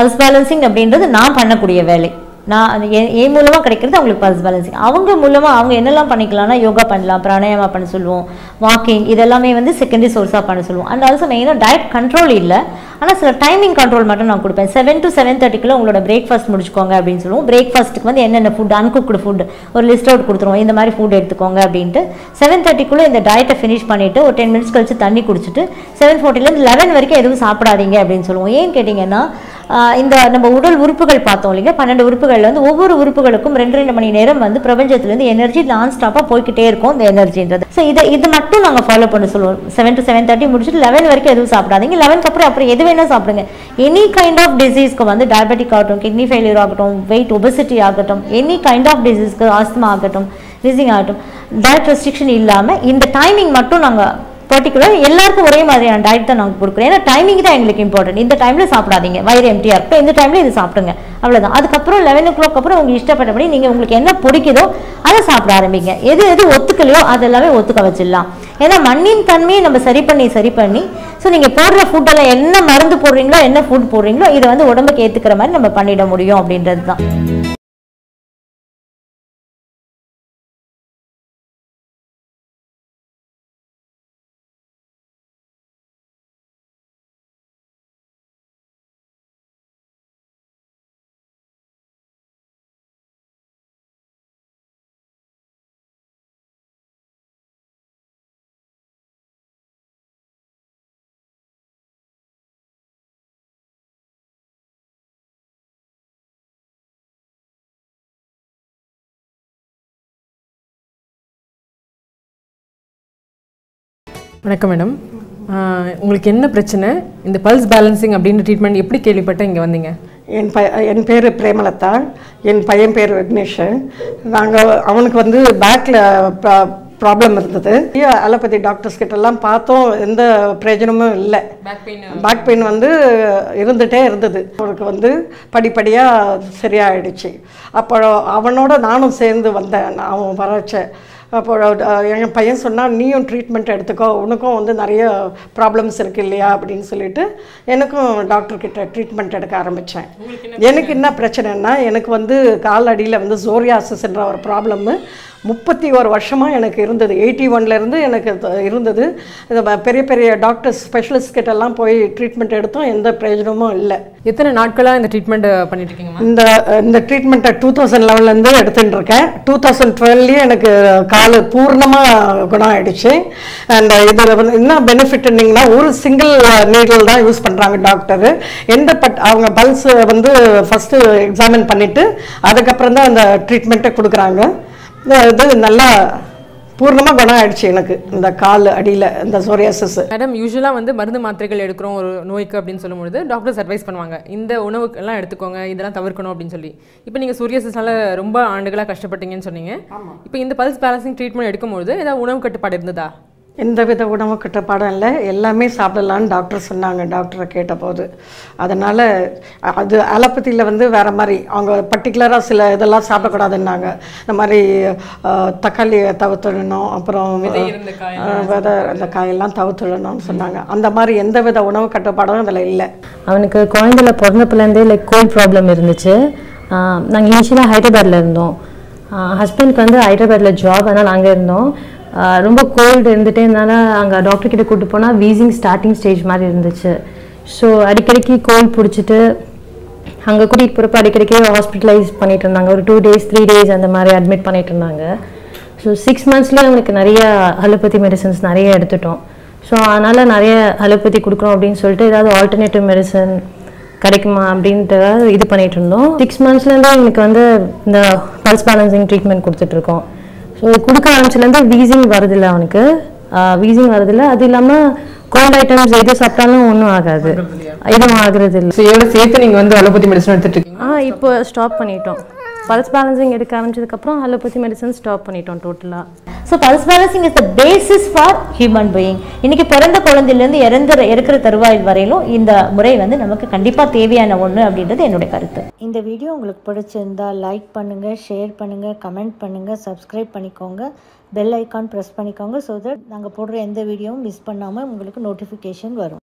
pulse balancing அப்படின்றது நான் பண்ணக்கூடிய வேலை நான் அது என் என் மூலமாக கிடைக்கிறது அவங்களுக்கு பல்ஸ் பேலன்சிங் அவங்க மூலமாக அவங்க என்னெல்லாம் பண்ணிக்கலாம்னா யோகா பண்ணலாம் பிராணாயாமா பண்ண சொல்லுவோம் வாக்கிங் இதெல்லாமே வந்து செகண்டரி சோர்ஸாக பண்ண சொல்லுவோம் அண்ட் ஆல்சோ மெயினாக டயட் கண்ட்ரோல் இல்லை ஆனால் சில டைமிங் கண்ட்ரோல் மட்டும் நான் கொடுப்பேன் செவன் டு செவன் தேர்ட்டிக்குள்ள உங்களோட பிரேக்ஃபாஸ்ட் முடிச்சுக்கோங்க அப்படின்னு சொல்லுவோம் பிரேக்ஃபாஸ்ட்டுக்கு வந்து என்னென்ன ஃபுட் அன்குக்டு ஃபுட் ஒரு லிஸ்ட் அவுட் கொடுத்துருவோம் இந்த மாதிரி ஃபுட் எடுத்துக்கோங்க அப்படின்ட்டு செவன் தேர்ட்டிக்குள்ளே இந்த டயட்டை ஃபினிஷ் பண்ணிவிட்டு ஒரு டென் மினிட்ஸ் கழிச்சு தண்ணி குடிச்சிட்டு செவன் ஃபோர்ட்டிலேருந்து லெவன் வரைக்கும் எதுவும் சாப்பிடாதீங்க அப்படின்னு சொல்லுவோம் ஏன்னு கேட்டிங்கன்னா ஆஹ் இந்த நம்ம உடல் உறுப்புகள் பார்த்தோம் இல்லைங்க பன்னெண்டு உறுப்புகள்ல வந்து ஒவ்வொரு உறுப்புகளுக்கும் ரெண்டு ரெண்டு மணி நேரம் வந்து பிரபஞ்சத்திலேருந்து எனர்ஜி நான் ஸ்டாப்பாக போய்க்கிட்டே இருக்கும் இந்த எனர்ஜின்றது ஸோ இதை இது மட்டும் நாங்கள் ஃபாலோ பண்ண சொல்லுவோம் செவன் டு செவன் தேர்ட்டி முடிச்சுட்டு லெவன் வரைக்கும் எதுவும் சாப்பிடாதீங்க லெவனுக்கு அப்புறம் அப்புறம் எது வேணால் சாப்பிடுங்க எனி கைண்ட் ஆஃப் டிசீஸ்க்கு வந்து டயபெட்டிக் ஆகட்டும் கிட்னி ஃபெயிலியர் ஆகட்டும் வெயிட் ஒபசிட்டி ஆகட்டும் எனி கைண்ட் ஆஃப் டிசீஸ்க்கு ஆஸ்துமா ஆகட்டும் ரிசிங் ஆகட்டும் டயட் ரெஸ்ட்ரிக்ஷன் இல்லாமல் இந்த டைமிங் மட்டும் நாங்கள் பர்டிகுலர் எல்லாருக்கும் ஒரே மாதிரியான டயட் தான் நாங்கள் கொடுக்குறோம் ஏன்னா டைமிங் தான் எங்களுக்கு இம்பார்ட்டன்ட் இந்த டைமில் சாப்பிடாதீங்க வயிறு எம்டியாக இருக்கும் இந்த டைமில் இது சாப்பிடுங்க அவ்வளோதான் அதுக்கப்புறம் லெவன் ஓ கிளாக் அப்புறம் உங்க இஷ்டப்பட்டபடி நீங்கள் உங்களுக்கு என்ன பிடிக்குதோ அதை சாப்பிட ஆரம்பிங்க எது எது ஒத்துக்கலையோ அது எல்லாமே ஒத்துக்க வச்சிடலாம் ஏன்னா மண்ணின் தன்மையை நம்ம சரி பண்ணி சரி பண்ணி ஸோ நீங்கள் போடுற ஃபுட்டெல்லாம் என்ன மருந்து போடுறீங்களோ என்ன ஃபுட் போடுறீங்களோ இதை வந்து உடம்புக்கு ஏற்றுக்கிற மாதிரி நம்ம பண்ணிட முடியும் அப்படின்றது தான் வணக்கம் மேடம் ஆஹ் உங்களுக்கு என்ன பிரச்சனை இந்த பல்ஸ் பேலன்சிங் அப்படின்ற ட்ரீட்மெண்ட் எப்படி கேள்விப்பட்ட இங்கே வந்தீங்க என் ப என் பேர் பிரேமலதா என் பையன் பேர் விக்னேஷ் நாங்கள் அவனுக்கு வந்து பேக்கில் ப்ராப்ளம் இருந்தது அலோபதி டாக்டர்ஸ் கிட்டலாம் பார்த்தோம் எந்த பிரயோஜனமும் இல்லை பேக் பெயின் வந்து இருந்துகிட்டே இருந்தது அவனுக்கு வந்து படிப்படியாக சரியாயிடுச்சு அப்போ அவனோட நானும் சேர்ந்து வந்தேன் அவன் வரச்ச அப்போ அஹ், என் பையன் சொன்னான் நீயும் ட்ரீட்மெண்ட் எடுத்துக்கோ உனக்கும் வந்து நிறைய ப்ராப்ளம்ஸ் இருக்கு இல்லையா அப்படின்னு சொல்லிட்டு எனக்கும் டாக்டர் கிட்ட ட்ரீட்மெண்ட் எடுக்க ஆரம்பித்தேன் எனக்கு என்ன பிரச்சனைன்னா எனக்கு வந்து கால் அடியில் வந்து ஜோரியாசிஸ்ன்ற ஒரு ப்ராப்ளம்மு முப்பத்தி ஒரு வருஷமாக எனக்கு இருந்தது எயிட்டி ஒன்லேருந்து எனக்கு த- இருந்தது இது ப- பெரிய பெரிய டாக்டர்ஸ் ஸ்பெஷலிஸ்ட் கிட்டலாம் போய் ட்ரீட்மெண்ட் எடுத்தோம் எந்த பிரயோஜனமும் இல்லை எத்தனை நாட்களாக இந்த ட்ரீட்மெண்ட் பண்ணிட்டு இருக்கீங்கம்மா இந்த இந்த ட்ரீட்மெண்ட்டை டூ தௌசண்ட் லெவன்லேருந்து எடுத்துட்டு இருக்கேன் டூ தௌசண்ட் டுவெல்லேயே எனக்கு கால் பூர்ணமாக குணம் ஆயிடுச்சு அண்ட் இதில் வந்து என்ன பெனிஃபிட்னிங்கன்னா ஒரு சிங்கிள் நீடில் தான் யூஸ் பண்ணுறாங்க டாக்டரு எந்த பட் அவங்க பல்ஸ் வந்து ஃபஸ்ட்டு எக்ஸாமின் பண்ணிவிட்டு அதுக்கப்புறம் தான் அந்த ட்ரீட்மெண்ட்டை கொடுக்குறாங்க இது நல்லா பூர்ணமாக குணம் ஆயிடுச்சு எனக்கு இந்த கால் அடியில் இந்த சோரியாசிஸ் மேடம் யூஸ்வலாக வந்து மருந்து மாத்திரைகள் எடுக்கிறோம் ஒரு நோய்க்கு அப்படின்னு சொல்லும்பொழுது டாக்டர்ஸ் அட்வைஸ் பண்ணுவாங்க இந்த உணவுக்கெல்லாம் எடுத்துக்கோங்க இதெல்லாம் தவிர்க்கணும் அப்படின்னு சொல்லி இப்போ நீங்கள் சூரியசிஸ்னால ரொம்ப ஆண்டுகளாக கஷ்டப்பட்டீங்கன்னு சொன்னீங்க இப்போ இந்த பல்ஸ் பேலன்சிங் ட்ரீட்மெண்ட் எடுக்கும்பொழுது ஏதாவது உணவு கட்டுப்பாடு இருந்ததா எந்த வித உணவு கட்டுப்பாடும் இல்லை எல்லாமே சாப்பிடலான்னு டாக்டர் சொன்னாங்க டாக்டரை கேட்டபோது அதனால் அது அலோபதியில் வந்து வேறு மாதிரி அவங்க பர்டிகுலராக சில இதெல்லாம் சாப்பிடக்கூடாதுன்னாங்க இந்த மாதிரி அஹ், தக்காளியை தவிர்த்துடணும் அப்புறம் அஹ், விதை அந்த காயெல்லாம் தவிர்த்துடணும்னு சொன்னாங்க அந்த மாதிரி எந்த வித உணவு கட்டுப்பாடும் அதில் இல்லை அவனுக்கு குழந்தையில பிறந்தப்புலேருந்தே லைக் கோல்ட் ப்ராப்ளம் இருந்துச்சு நாங்கள் இனிஷியலாக ஹைதராபாத்தில் இருந்தோம் ஹஸ்பண்ட்க்கு வந்து ஹைதராபாத்தில் ஜாப் அதனால் அங்கே இருந்தோம் ஆஹ் ரொம்ப கோல்டு இருந்துட்டே இருந்தனால அங்கே டாக்டர் கிட்ட கூட்டு போனால் வீசிங் ஸ்டார்டிங் ஸ்டேஜ் மாதிரி இருந்துச்சு ஸோ அடிக்கடிக்கு கோல்ட் பிடிச்சிட்டு அங்கே கூட்டிகிட்டு போகிறப்ப அடிக்கடிக்கு ஹாஸ்பிட்டலைஸ் பண்ணிட்டு இருந்தாங்க ஒரு டூ டேஸ் த்ரீ டேஸ் அந்த மாதிரி அட்மிட் பண்ணிட்டு இருந்தாங்க ஸோ சிக்ஸ் மந்த்ஸ்லேயே அவனுக்கு நிறைய அலோபதி மெடிசன்ஸ் நிறைய எடுத்துட்டோம் ஸோ அதனால் நிறைய அலோபதி கொடுக்குறோம் அப்படின்னு சொல்லிட்டு ஏதாவது ஆல்டர்னேட்டிவ் மெடிசன் கிடைக்குமா அப்படின்ட்டு இது பண்ணிட்டு இருந்தோம் சிக்ஸ் மந்த்ஸ்லேருந்து எனக்கு வந்து இந்த பல்ஸ் பேலன்சிங் ட்ரீட்மெண்ட் கொடுத்துட்ருக்கோம் ஸோ கொடுக்க ஆரம்பிச்சுலேருந்து வீசிங் வருதில்ல அவனுக்கு வீசிங் வருதில்ல அது இல்லாமல் கோல்ட் ஐட்டம்ஸ் எது சாப்பிட்டாலும் ஒன்றும் ஆகாது எதுவும் ஆகுறது இல்லை ஸோ இதோட சேர்த்து நீங்கள் வந்து அலோபதி மெடிசன் எடுத்துட்டு இருக்கீங்க ஆ இப்போ ஸ்டாப் பண்ணிட்டோம் பல்ஸ் பேலன்சிங் எடுக்க ஆரம்பிச்சதுக்கப்புறம் அலோபதி மெடிசன் ஸ்டாப் பண்ணிட்டோம் டோட்டலாக so pulse balancing is the basis for human being இன்னைக்கு பிறந்த குழந்தையிலேருந்து இறந்து இறக்குற தருவாயில் வரையிலும் இந்த முறை வந்து நமக்கு கண்டிப்பாக தேவையான ஒன்று அப்படின்றது என்னுடைய கருத்து இந்த வீடியோ உங்களுக்கு பிடிச்சிருந்தா லைக் பண்ணுங்க ஷேர் பண்ணுங்க கமெண்ட் பண்ணுங்க சப்ஸ்கிரைப் பண்ணிக்கோங்க பெல் ஐக்கான் ப்ரெஸ் பண்ணிக்கோங்க ஸோ தட் நாங்கள் போடுற எந்த வீடியோவும் மிஸ் பண்ணாமல் உங்களுக்கு நோட்டிஃபிகேஷன் வரும்